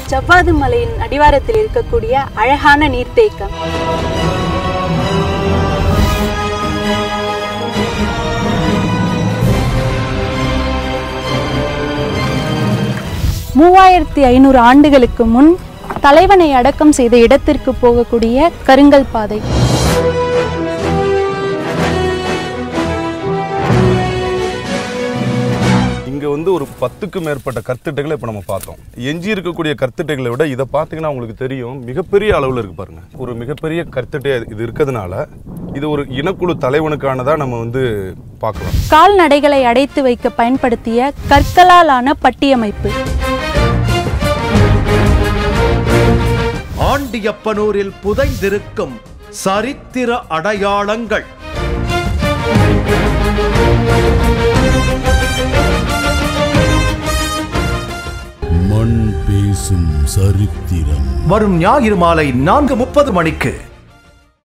ஜவ்வாது மலையின் அடிவாரத்தில் இருக்கக்கூடிய அழகான நீர்த்தேக்கம் மூவாயிரத்தி ஐநூறு ஆண்டுகளுக்கு முன் தலைவனை அடக்கம் செய்த இடத்திற்கு போகக்கூடிய கருங்கல் பாதை இங்க வந்து ஒரு பத்துக்கும் மேற்பட்ட கற்திட்டைகளை இப்போ நம்ம பார்த்தோம் எஞ்சி இருக்கக்கூடிய கற்திட்டைகளை விட இதை பார்த்தீங்கன்னா உங்களுக்கு தெரியும் மிகப்பெரிய அளவில் இருக்கு பாருங்க ஒரு மிகப்பெரிய கற்திட்டை இது இருக்கிறதுனால இது ஒரு இனக்குழு தலைவனுக்கானதா நம்ம வந்து பார்க்கலாம் கால்நடைகளை அடைத்து வைக்க பயன்படுத்திய கற்களாலான பட்டியமைப்பு ஆண்டியப்பனூரில் புதைந்திருக்கும் சரித்திர அடையாளங்கள் மண் பேசும் சரித்திரம் வரும் ஞாயிறு மாலை நான்கு முப்பது மணிக்கு